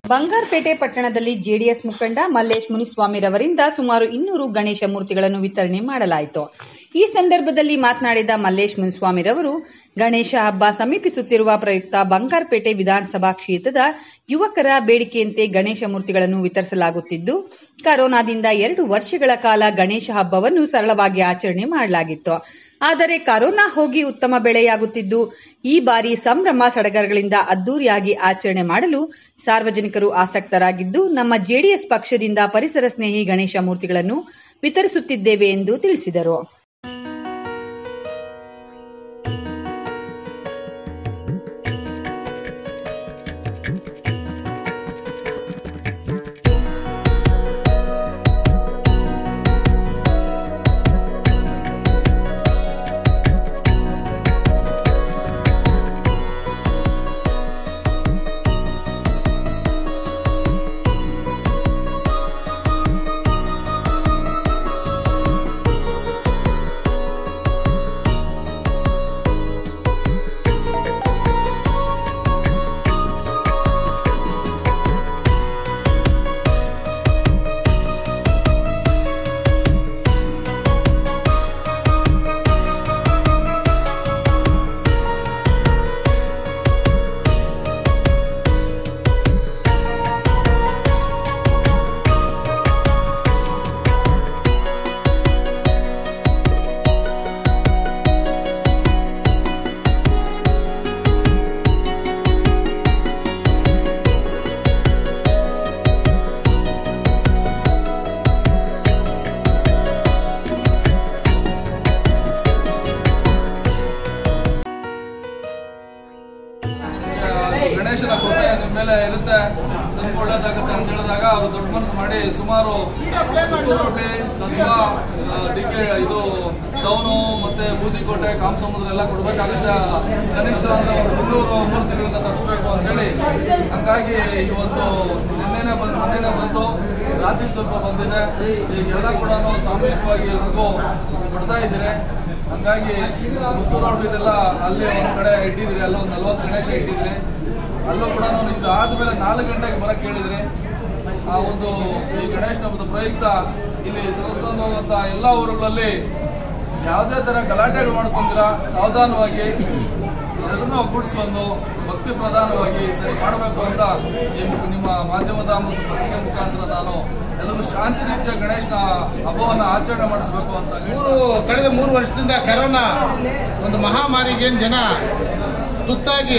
ಬಂಗಾರಪೇಟೆ ಪಟ್ಟಣದಲ್ಲಿ ಜೆಡಿಎಸ್ ಮುಖಂಡ ಮಲ್ಲೇಶ್ ಮುನಿಸ್ವಾಮಿರವರಿಂದ ಸುಮಾರು ಇನ್ನೂರು ಗಣೇಶ ಮೂರ್ತಿಗಳನ್ನು ವಿತರಣೆ ಮಾಡಲಾಯಿತು ಈ ಸಂದರ್ಭದಲ್ಲಿ ಮಾತನಾಡಿದ ಮಲ್ಲೇಶ್ ಮುನಿಸ್ವಾಮಿರವರು ಗಣೇಶ ಹಬ್ಬ ಸಮೀಪಿಸುತ್ತಿರುವ ಪ್ರಯುಕ್ತ ಬಂಗಾರಪೇಟೆ ವಿಧಾನಸಭಾ ಕ್ಷೇತ್ರದ ಯುವಕರ ಬೇಡಿಕೆಯಂತೆ ಗಣೇಶ ಮೂರ್ತಿಗಳನ್ನು ವಿತರಿಸಲಾಗುತ್ತಿದ್ದು ಕರೋನಾದಿಂದ ಎರಡು ವರ್ಷಗಳ ಕಾಲ ಗಣೇಶ ಹಬ್ಬವನ್ನು ಸರಳವಾಗಿ ಆಚರಣೆ ಮಾಡಲಾಗಿತ್ತು ಆದರೆ ಕರೋನಾ ಹೋಗಿ ಉತ್ತಮ ಬೆಳೆಯಾಗುತ್ತಿದ್ದು ಈ ಬಾರಿ ಸಂಭ್ರಮ ಸಡಗರಗಳಿಂದ ಅದ್ದೂರಿಯಾಗಿ ಆಚರಣೆ ಮಾಡಲು ಸಾರ್ವಜನಿಕರು ಆಸಕ್ತರಾಗಿದ್ದು ನಮ್ಮ ಜೆಡಿಎಸ್ ಪಕ್ಷದಿಂದ ಪರಿಸರ ಸ್ನೇಹಿ ಗಣೇಶ ಮೂರ್ತಿಗಳನ್ನು ವಿತರಿಸುತ್ತಿದ್ದೇವೆ ಎಂದು ತಿಳಿಸಿದರು ಗಣೇಶನ ಕೃಪೆ ನಿಮ್ಮ ಮೇಲೆ ಇರುತ್ತೆ ನಿಮ್ಗೆ ಒಳ್ಳೇದಾಗುತ್ತೆ ಅಂತ ಹೇಳಿದಾಗ ಅವರು ದೊಡ್ಡ ಮನಸ್ಸು ಮಾಡಿ ಸುಮಾರು ರೊಟ್ಟಿ ದಸರಾ ಡಿ ಕೆ ಇದು ಟೌನು ಮತ್ತೆ ಬೂದಿಕೋಟೆ ಕಾಮಸಮುದ್ರ ಎಲ್ಲ ಕೊಡಬೇಕಾಗುತ್ತೆ ಕನಿಷ್ಠ ಅಂದ್ರೆ ಒಂದು ಮುನ್ನೂರು ಮೂರ್ತಿಗಳನ್ನ ತರಿಸ್ಬೇಕು ಅಂತೇಳಿ ಹಂಗಾಗಿ ಇವತ್ತು ನಿನ್ನೆನೆ ಬಂದು ಮೊನ್ನೆನೆ ಬಂತು ರಾತ್ರಿ ಸ್ವಲ್ಪ ಬಂದಿದೆ ಈಗೆಲ್ಲ ಕೂಡ ಸಾಮೂಹಿಕವಾಗಿ ಎಲ್ರಿಗೂ ಕೊಡ್ತಾ ಇದ್ದೀರಿ ಹಂಗಾಗಿ ಮುತ್ತೂರು ರೋಡ್ ಇದೆಲ್ಲ ಅಲ್ಲಿ ಒಂದು ಕಡೆ ಇಟ್ಟಿದ್ರಿ ಅಲ್ಲೊಂದು ನಲ್ವತ್ತು ಗಣೇಶ ಇಟ್ಟಿದ್ರಿ ಅಲ್ಲೂ ಕೂಡ ಇದು ಆದಮೇಲೆ ನಾಲ್ಕು ಗಂಟೆಗೆ ಬರಕ್ಕೆ ಹೇಳಿದ್ರಿ ಆ ಒಂದು ಈ ಗಣೇಶ ಹಬ್ಬದ ಪ್ರಯುಕ್ತ ಇಲ್ಲಿ ತೆಗೆದುಕೊಂಡು ಹೋಗುವಂಥ ಎಲ್ಲ ಊರುಗಳಲ್ಲಿ ಯಾವುದೇ ಥರ ಗಲಾಟೆಗಳು ಮಾಡ್ಕೊಂಡಿರ ಸಾವಧಾನವಾಗಿ ಎಲ್ಲರನ್ನೂ ಒಗ್ಗೂಡಿಸ್ಕೊಂಡು ಭಕ್ತಿ ಪ್ರಧಾನವಾಗಿ ಸರಿ ಮಾಡಬೇಕು ಅಂತ ಈ ನಿಮ್ಮ ಮಾಧ್ಯಮದ ಮತ್ತು ಪತ್ರಿಕೆ ಮುಖಾಂತರ ನಾನು ಎಲ್ಲರೂ ಶಾಂತಿ ರೀತಿಯ ಗಣೇಶನ ಹಬ್ಬವನ್ನು ಆಚರಣೆ ಮಾಡಿಸ್ಬೇಕು ಅಂತ ಹೇಳಿ ಮೂರು ಕಳೆದ ಮೂರು ವರ್ಷದಿಂದ ಕರೋನಾ ಒಂದು ಮಹಾಮಾರಿಗೆ ಏನ್ ಜನ ತುತ್ತಾಗಿ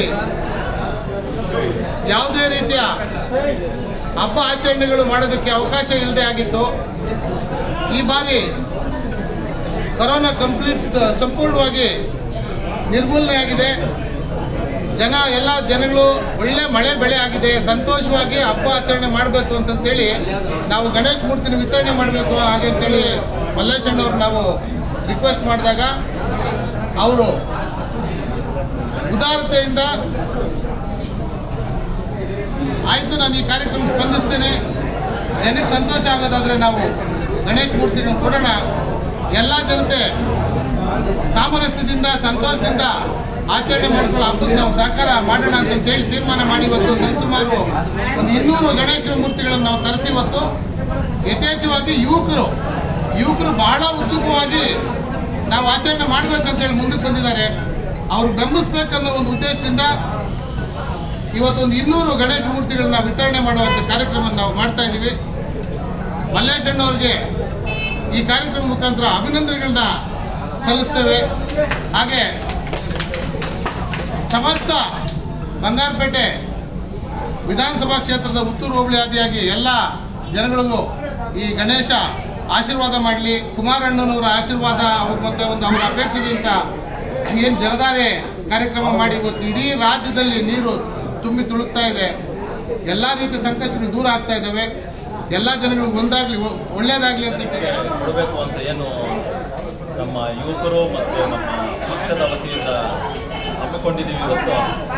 ಯಾವುದೇ ರೀತಿಯ ಹಬ್ಬ ಆಚರಣೆಗಳು ಮಾಡೋದಕ್ಕೆ ಅವಕಾಶ ಇಲ್ಲದೆ ಆಗಿತ್ತು ಈ ಬಾರಿ ಕರೋನಾ ಕಂಪ್ಲೀಟ್ ಸಂಪೂರ್ಣವಾಗಿ ನಿರ್ಮೂಲನೆ ಆಗಿದೆ ಜನ ಎಲ್ಲ ಜನಗಳು ಒಳ್ಳೆ ಮಳೆ ಬೆಳೆ ಆಗಿದೆ ಸಂತೋಷವಾಗಿ ಹಬ್ಬ ಆಚರಣೆ ಮಾಡಬೇಕು ಅಂತಂತೇಳಿ ನಾವು ಗಣೇಶ ಮೂರ್ತಿನ ವಿತರಣೆ ಮಾಡಬೇಕು ಹಾಗೆ ಅಂತೇಳಿ ಮಲ್ಲೇಶಣ್ಣವ್ರು ನಾವು ರಿಕ್ವೆಸ್ಟ್ ಮಾಡಿದಾಗ ಅವರು ಉದಾರತೆಯಿಂದ ಆಯಿತು ನಾನು ಈ ಕಾರ್ಯಕ್ರಮ ಸ್ಪಂದಿಸ್ತೇನೆ ಜನಕ್ಕೆ ಸಂತೋಷ ಆಗೋದಾದ್ರೆ ನಾವು ಗಣೇಶ ಮೂರ್ತಿಗಳನ್ನ ಕೊಡೋಣ ಎಲ್ಲ ಜನತೆ ಸಾಮರಸ್ಯದಿಂದ ಸಂತೋಷದಿಂದ ಆಚರಣೆ ಮಾಡ್ಕೊಳ್ಳೋ ಹಬ್ಬಕ್ಕೆ ನಾವು ಸಹಕಾರ ಮಾಡೋಣ ಅಂತ ಹೇಳಿ ತೀರ್ಮಾನ ಮಾಡಿ ಇವತ್ತು ಸರಿಸುಮಾರು ಒಂದು ಇನ್ನೂರು ಗಣೇಶ ಮೂರ್ತಿಗಳನ್ನು ನಾವು ತರಿಸಿ ಇವತ್ತು ಯಥೇಚ್ಛವಾಗಿ ಯುವಕರು ಯುವಕರು ಬಹಳ ಉತ್ಸುಕವಾಗಿ ನಾವು ಆಚರಣೆ ಮಾಡ್ಬೇಕಂತೇಳಿ ಮುಂದಕ್ಕೆ ಬಂದಿದ್ದಾರೆ ಅವ್ರು ಬೆಂಬಲಿಸ್ಬೇಕನ್ನೋ ಒಂದು ಉದ್ದೇಶದಿಂದ ಇವತ್ತೊಂದು ಇನ್ನೂರು ಗಣೇಶ ಮೂರ್ತಿಗಳನ್ನ ವಿತರಣೆ ಮಾಡುವಂಥ ಕಾರ್ಯಕ್ರಮ ನಾವು ಮಾಡ್ತಾ ಇದ್ದೀವಿ ಮಲ್ಲೇಶಣ್ಣವ್ರಿಗೆ ಈ ಕಾರ್ಯಕ್ರಮ ಮುಖಾಂತರ ಅಭಿನಂದನೆಗಳನ್ನ ಸಲ್ಲಿಸ್ತೇವೆ ಹಾಗೆ ಸಮಸ್ತ ಬಂಗಾರಪೇಟೆ ವಿಧಾನಸಭಾ ಕ್ಷೇತ್ರದ ಉತ್ತೂರು ಹೋಬಳಿ ಆದಿಯಾಗಿ ಎಲ್ಲ ಜನಗಳಿಗೂ ಈ ಗಣೇಶ ಆಶೀರ್ವಾದ ಮಾಡಲಿ ಕುಮಾರಣ್ಣನವರ ಆಶೀರ್ವಾದ ಅವ್ರ ಮತ್ತೆ ಒಂದು ಅವರ ಅಪೇಕ್ಷೆಗಿಂತ ಏನು ಜಲಧಾರೆ ಕಾರ್ಯಕ್ರಮ ಮಾಡಿ ಇವತ್ತು ಇಡೀ ರಾಜ್ಯದಲ್ಲಿ ನೀರು ತುಂಬಿ ತುಳುಕ್ತಾ ಇದೆ ಎಲ್ಲ ರೀತಿಯ ಸಂಕಷ್ಟಗಳು ದೂರ ಆಗ್ತಾ ಇದ್ದಾವೆ ಎಲ್ಲ ಜನಗಳಿಗೂ ಒಂದಾಗ್ಲಿ ಒ- ಒಳ್ಳೇದಾಗ್ಲಿ ಅಂತ ಇಟ್ಟಿದ್ದಾರೆ ಕೊಡಬೇಕು ಅಂತ ಏನು ನಮ್ಮ ಯುವಕರು ಮತ್ತು ನಮ್ಮ ಪಕ್ಷದ ವತಿಯಿಂದ ಹಮ್ಮಿಕೊಂಡಿದ್ದೀವಿ ಇವತ್ತು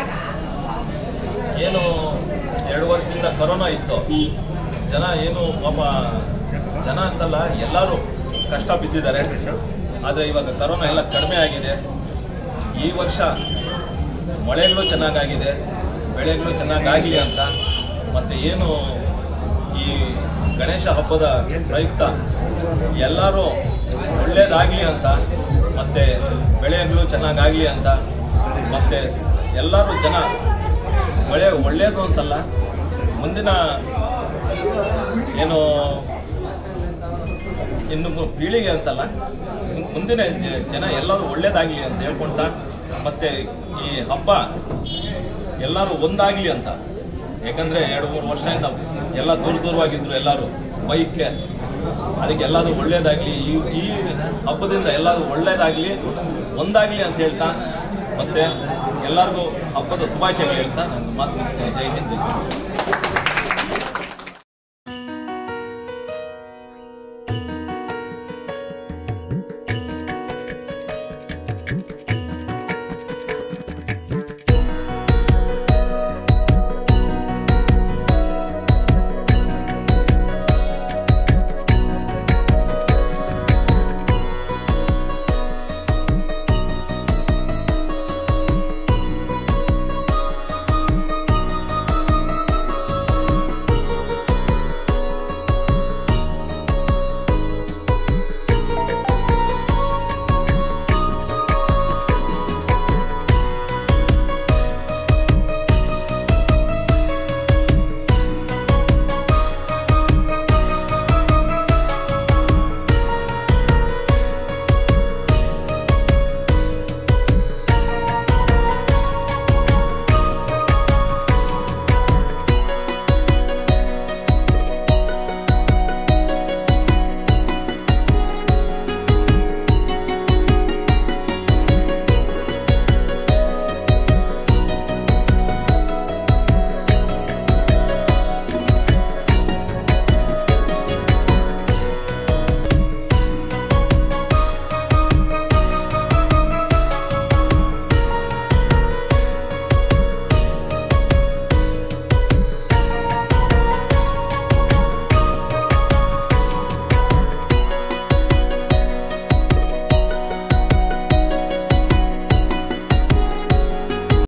ಏನು ಎರಡು ವರ್ಷದಿಂದ ಕೊರೋನಾ ಇತ್ತು ಜನ ಏನು ಪಾಪ ಜನ ಅಂತಲ್ಲ ಎಲ್ಲರೂ ಕಷ್ಟ ಬಿದ್ದಿದ್ದಾರೆ ಆದರೆ ಇವಾಗ ಕರೋನಾ ಎಲ್ಲ ಕಡಿಮೆ ಆಗಿದೆ ಈ ವರ್ಷ ಮಳೆಗಳು ಚೆನ್ನಾಗಾಗಿದೆ ಬೆಳೆಗಳು ಚೆನ್ನಾಗಾಗಲಿ ಅಂತ ಮತ್ತು ಏನು ಈ ಗಣೇಶ ಹಬ್ಬದ ಪ್ರಯುಕ್ತ ಎಲ್ಲರೂ ಒಳ್ಳೇದಾಗಲಿ ಅಂತ ಮತ್ತು ಬೆಳೆಗಳು ಚೆನ್ನಾಗಾಗಲಿ ಅಂತ ಮತ್ತು ಎಲ್ಲರೂ ಜನ ಬೆಳೆ ಒಳ್ಳೆಯದು ಅಂತಲ್ಲ ಮುಂದಿನ ಏನು ಇನ್ನು ಮು- ಪೀಳಿಗೆ ಅಂತಲ್ಲ ಮು- ಮುಂದಿನ ಜ- ಜನ ಎಲ್ಲರೂ ಒಳ್ಳೇದಾಗಲಿ ಅಂತ ಹೇಳ್ಕೊಂತ ಮತ್ತೆ ಈ ಹಬ್ಬ ಎಲ್ಲರೂ ಒಂದಾಗಲಿ ಅಂತ ಯಾಕಂದ್ರೆ ಎರಡು ಮೂರು ವರ್ಷದಿಂದ ಎಲ್ಲ ದೂರ ದೂರವಾಗಿದ್ರು ಎಲ್ಲರೂ ಬೈಕ್ಗೆ ಅದಕ್ಕೆ ಎಲ್ಲರೂ ಒಳ್ಳೇದಾಗಲಿ ಈ ಈ ಹಬ್ಬದಿಂದ ಎಲ್ಲರೂ ಒಳ್ಳೇದಾಗಲಿ ಒಂದಾಗಲಿ ಅಂತ ಹೇಳ್ತಾ ಮತ್ತೆ ಎಲ್ಲರಿಗೂ ಹಬ್ಬದ ಶುಭಾಶಯಗಳು ಹೇಳ್ತಾ ನಾನು ಮಾತು ಮುಗಿಸ್ತೇನೆ ಜೈ ಹಿಂದ್ ಜೈ ಕರ್ನಾಟಕ.